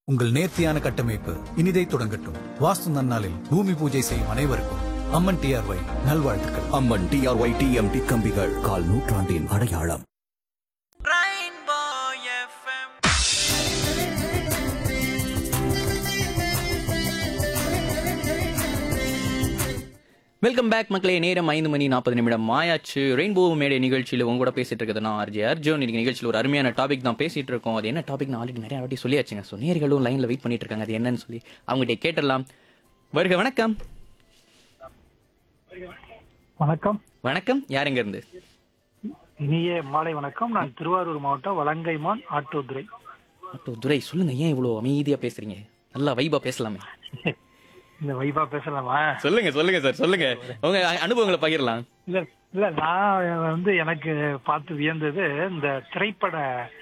உங்கள் நேர்த்தியான கட்டமைப்பு இனிதை தொடங்கட்டும் வாஸ்து நன்னாளில் பூமி பூஜை செய்யும் அனைவருக்கும் அம்மன் டிஆர்ஒய் நல்வாழ்த்துக்கள் அம்மன் டிஆர்ஒய் டிஎம்டி கம்பிகள் கால் நூற்றாண்டின் அடையாளம் Rainbow FM. வெல்கம் பேக் மக்களே நேரம் ஐந்து மணி நாற்பது நிமிடம் மாயாச்சு ரெயின்போ மேடை நிகழ்ச்சியில் உங்க கூட பேசிட்டு இருக்கிறது நான் ஆர்ஜே அர்ஜுன் இன்னைக்கு நிகழ்ச்சியில் ஒரு அருமையான டாபிக் தான் பேசிட்டு இருக்கோம் அது என்ன டாபிக் நான் ஆல்ரெடி நிறைய வாட்டி சொல்லியாச்சுங்க ஸோ நேர்களும் லைன்ல வெயிட் பண்ணிட்டு இருக்காங்க அது என்னன்னு சொல்லி அவங்ககிட்ட கேட்டுடலாம் வருக வணக்கம் வணக்கம் வணக்கம் யாருங்க இருந்து இனிய மாலை வணக்கம் நான் திருவாரூர் மாவட்டம் வலங்கைமான் ஆட்டோதுறை அப்போ துரை சொல்லுங்க ஏன் இவ்வளோ அமைதியா பேசுறீங்க நல்லா வைபா பேசலாமே இந்த வைபா பேசலாமா சொல்லுங்க சொல்லுங்க சார் சொல்லுங்க உங்க அனுபவங்களை பகிரலாம் இல்ல இல்ல நான் வந்து எனக்கு பார்த்து வியந்தது இந்த திரைப்பட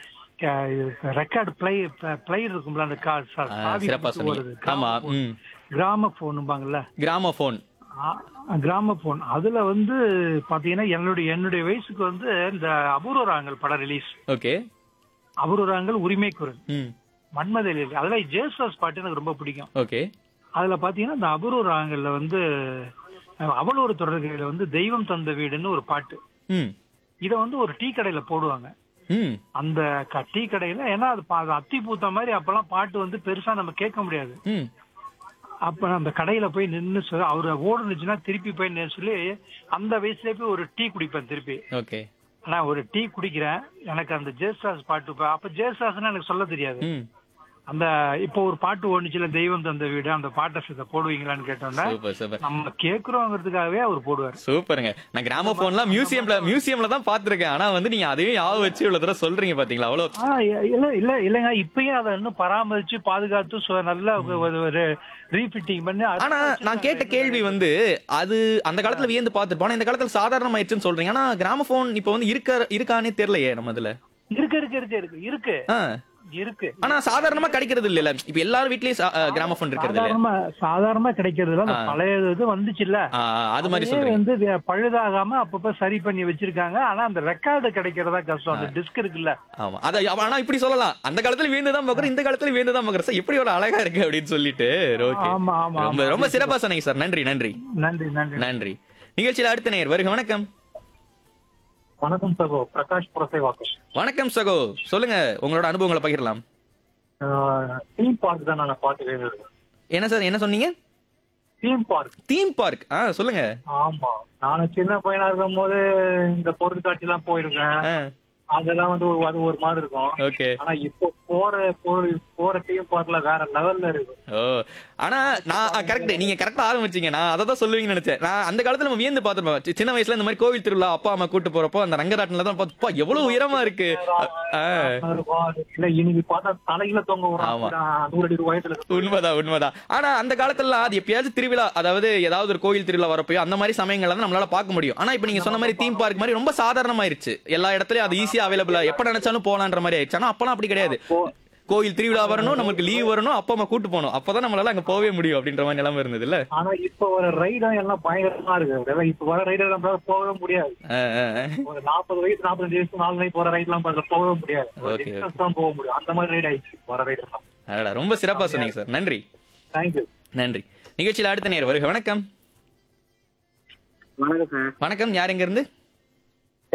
ரெக்கார்டு பிளே பிளே இருக்கும்ல அந்த கா- சா- ஆ, சாவி சிறப்பா கொடுத்து சொன்னீங்க வருது. ஆமா ம் கிராம போனும்பாங்கல்ல கிராம போன் கிராம போன் அதுல வந்து பாத்தீங்கன்னா என்னுடைய என்னுடைய வயசுக்கு வந்து இந்த அபூர்வராங்கல் படம் ரிலீஸ் ஓகே அபூர்வராங்கல் உரிமை குரல் ம் மன்மதலில் அதுல ஜேசுதாஸ் பாட்டு எனக்கு ரொம்ப பிடிக்கும் ஓகே அதுல பாத்தீங்கன்னா இந்த அபூர்வ ராகங்கள்ல வந்து அஹ், அவள் ஒரு தொடர்கையில வந்து தெய்வம் தந்த வீடுன்னு ஒரு பாட்டு ம் இத வந்து ஒரு டீ கடையில போடுவாங்க ம் அந்த க- டீ கடையில ஏன்னா அது பா- அது அத்தி பூத்த மாதிரி அப்பெல்லாம் பாட்டு வந்து பெருசா நம்ம கேட்க முடியாது ம் அப்ப அந்த கடையில போய் நின்னு சொ- அவரு ஓடுனுச்சுன்னா திருப்பி போய் நின்னு சொல்லி அந்த வயசுல போய் ஒரு டீ குடிப்பேன் திருப்பி ஓகே ஆனா ஒரு டீ குடிக்கிறேன் எனக்கு அந்த ஜேசாஸ் பாட்டு இப்ப- அப்ப ஜேசாஸ்னா எனக்கு சொல்ல தெரியாது ம் அந்த இப்போ ஒரு பாட்டு ஓடுச்சுல தெய்வம் தந்த வீடு அந்த பாட்டை சித்த போடுவீங்களான்னு கேட்டோம்னா சூப்பர் சூப்பர் நம்ம கேக்குறோங்கிறதுக்காகவே அவர் போடுவார் சூப்பருங்க நான் கிராம போன்லாம் மியூசியம்ல மியூசியம்ல தான் பாத்துருக்கேன் ஆனா வந்து நீங்க அதையும் ஞாபகம் வச்சு இவ்வளவு தடவை சொல்றீங்க பாத்தீங்களா அவ்வளவு ஆ, இல்ல இல்ல இல்லங்க இப்பயும் அதை இன்னும் பராமரிச்சு பாதுகாத்து சு- நல்லா ஒரு- ஒரு ரீஃபிட்டிங் பண்ணி அதை ஆனா நான் கேட்ட கேள்வி வந்து அது அந்த காலத்துல வியந்து பார்த்துருப்போம் ஆனா இந்த காலத்துல சாதாரணமாயிடுச்சுன்னு சொல்றீங்க ஆனா கிராம போன் இப்போ வந்து இருக்க இருக்கானே தெரியலையே நம்ம இதுல இருக்கு இருக்கு இருக்கு இருக்கு இருக்கு ஆ. இருக்கு ஆனா சாதாரணமா கிடைக்கிறது இல்ல இப்ப எல்லாரும் வீட்லயும் கிராம போன் இருக்கிறது இல்ல சாதாரணமா சாதாரணமா கிடைக்கிறது அந்த ஆ. பழைய இது வந்துச்சுல்ல ஆ, அது மாதிரி அதே சொல்றீங்க வந்து வே- பழுதாகாம அப்பப்ப சரி பண்ணி வச்சிருக்காங்க ஆனா அந்த ரெக்கார்டு கிடைக்கிறதா கஷ்டம் அந்த டிஸ்க் இருக்குல்ல ஆமா அத ஆனா இப்படி சொல்லலாம் அந்த காலத்துல வியந்து தான் பாக்குறோம் இந்த காலத்துல வியந்து தான் பாக்குறோம் சார் எப்படி ஒரு அழகா இருக்கு அப்படின்னு சொல்லிட்டு ஓகே ஆமா ஆமா ரொம்ப ஆமா ரொம்ப சிறப்பா சொன்னீங்க சார் நன்றி நன்றி நன்றி நன்றி நன்றி நிகழ்ச்சியில அடுத்த நேயர் வருக வணக்கம் வணக்கம் சகோ பிரகாஷ் புரசைவாக்கம் வணக்கம் சகோ சொல்லுங்க உங்களோட அனுபவங்களை பகிரலாம் தீம் பார்க் தான் நான் பாத்து என்ன சார் என்ன சொன்னீங்க தீம் பார்க் தீம் பார்க் ஆ சொல்லுங்க ஆமா நானும் சின்ன பையனா இருக்கும் போது இந்த பொருட்காட்சி எல்லாம் போயிருக்கேன் அதெல்லாம் வந்து ஒரு அது ஒரு மாதிரி இருக்கும் ஓகே ஆனா இப்போ போற போற போற டீம் பார்க்ல வேற லெவல்ல இருக்கு ஓ ஆனா நான் கரெக்ட் நீங்க கரெக்டா ஆரம்பிச்சீங்க நான் அதை தான் சொல்லுவீங்கன்னு நினைச்சேன் நான் அந்த காலத்துல நம்ம வியந்து பார்த்திருப்போம் சி- சின்ன வயசுல இந்த மாதிரி கோவில் திருவிழா அப்பா அம்மா கூட்டு போறப்போ அந்த ரங்கராட்டில தான் பார்த்து எவ்வளவு உயரமா இருக்கு ஆ, இருக்கும். அது இல்ல இன்னைக்கு பார்த்தா தலையில தொங்க ஆமா. விடுறான் நூறு அடி உயரத்துல இருக்கு. உண்மைதான் உண்மைதான் ஆனா அந்த காலத்துல அது எப்பயாவது திருவிழா அதாவது ஏதாவது ஒரு கோயில் திருவிழா வரப்போ அந்த மாதிரி சமயங்கள்ல தான் நம்மளால பார்க்க முடியும் ஆனா இப்ப நீங்க சொன்ன மாதிரி தீம் பார்க் மாதிரி ரொம்ப சாதாரணமாயிருச்சு எல்லா இடத்துலயும் அது ஈஸியா அவைலபிளா எப்ப நினைச்சாலும் போலான்ற மாதிரி ஆயிடுச்சு ஆனா அப்பலாம் அப்படி கிடையாது கோயில் திருவிழா வரணும் நமக்கு லீவ் வரணும் அப்பா அம்மா கூட்டு போகணும் அப்பதான் நம்மளால அங்க போகவே முடியும் அப்படின்ற மாதிரி நிலைமை இருந்தது இல்ல ஆனா இப்ப வர ரைடம் எல்லாம் பயங்கரமா இருக்கு அதெல்லாம் இப்ப வர ரைடர் நம்மளால போகவே முடியாது ஒரு நாற்பது வயசு நாற்பத்தஞ்சு வயசு நாலு நாள் போற ரைட் எல்லாம் பார்க்க போகவே முடியாது ஒரு Okay, distance தான் போக முடியும் அந்த மாதிரி ரைட் ஆயிடுச்சு வர ரைடர் எல்லாம் அடடா, ரொம்ப சிறப்பா சொன்னீங்க சார் நன்றி தேங்க்யூ நன்றி நிகழ்ச்சியில் அடுத்த நேர் வருக வணக்கம் வணக்கம் சார் வணக்கம் யார் எங்க இருந்து